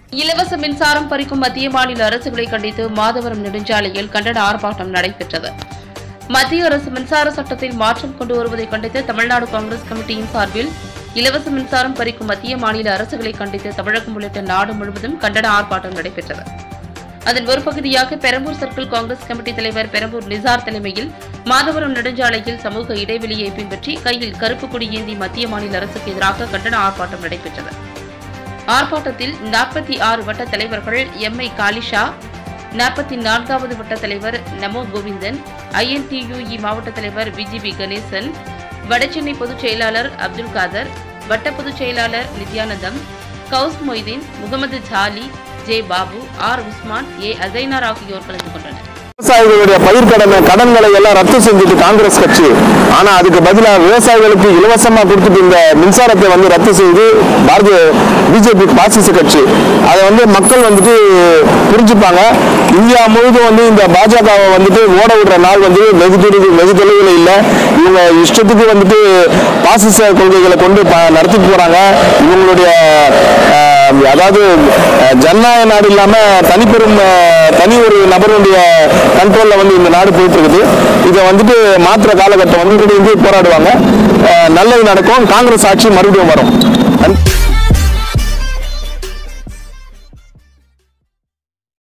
இலவச மின்சாரம் பறிக்கும் மத்திய மாநில அரசுகளை கண்டித்து மாதவரம் நெடுஞ்சாலையில் கண்டன ஆர்ப்பாட்டம் நடைபெற்றது மத்திய அரசு மின்சார சட்டத்தில் மாற்றம் கொண்டு வருவதை கண்டித்து தமிழ்நாடு காங்கிரஸ் கமிட்டியின் சார்பில் இலவச மின்சாரம் பறிக்கும் மத்திய மாநில அரசுகளை கண்டித்து தமிழகம் உள்ளிட்ட நாடு முழுவதும் கண்டன ஆர்ப்பாட்டம் நடைபெற்றது அதன் ஒரு பகுதியாக பெரம்பூர் சர்க்கிள் காங்கிரஸ் கமிட்டி தலைவர் பெரம்பூர் நிசார் தலைமையில் மாதவரம் நெடுஞ்சாலையில் சமூக இடைவெளியை பின்பற்றி கையில் கருப்பு கொடி ஏந்தி மத்திய மாநில அரசுக்கு எதிராக கண்டன ஆர்ப்பாட்டம் நடைபெற்றது ஆர்ப்பாட்டத்தில் நாற்பத்தி ஆறு வட்ட தலைவர்கள் எம் ஐ காலிஷா நாற்பத்தி நான்காவது வட்ட தலைவர் நமோ கோவிந்தன் ஐஎன்டியூஇ மாவட்ட தலைவர் பிஜிபி கணேசன் வடசென்னை பொதுச் செயலாளர் அப்துல் காதர் வட்ட பொதுச் செயலாளர் Nithyanandam Gouse Moideen Mohammed Jolly J Babu R Usman A Asainar ஆகியோர் கலந்து கொண்டனர் விவசாயிகளுடைய பயிர் கடனை கடன்களை எல்லாம் ரத்து செஞ்சுட்டு காங்கிரஸ் கட்சி ஆனா அதுக்கு பதிலா விவசாயிகளுக்கு இலவசமா கொடுத்துட்டு இந்த மின்சாரத்தை வந்து ரத்து செய்து பாரதிய பிஜேபி பாசிச கட்சி அதை வந்து மக்கள் வந்துட்டு புரிஞ்சுப்பாங்க இந்தியா முழுவதும் வந்து இந்த பாஜகவை வந்துட்டு ஓட விடுற நாள் வந்து வெகு தொலைவு வெகு தொலைவில் இல்லை இவங்க இஷ்டத்துக்கு வந்துட்டு பாசிச கொள்கைகளை கொண்டு ப- நடத்திட்டு போறாங்க இவங்களுடைய அஹ், அதாவது அஹ், ஜனநாயக நாடு இல்லாம தனிப்பெரும் அஹ், தனி ஒரு நபருடைய கண்ட்ரோல்ல வந்து இந்த நாடு போயிட்டு இருக்குது இதை வந்துட்டு மாற்ற காலகட்டம் வந்து இருந்து போராடுவாங்க அஹ், நல்லது நடக்கும் காங்கிரஸ் ஆட்சி மறுபடியும் வரும் நன்றி.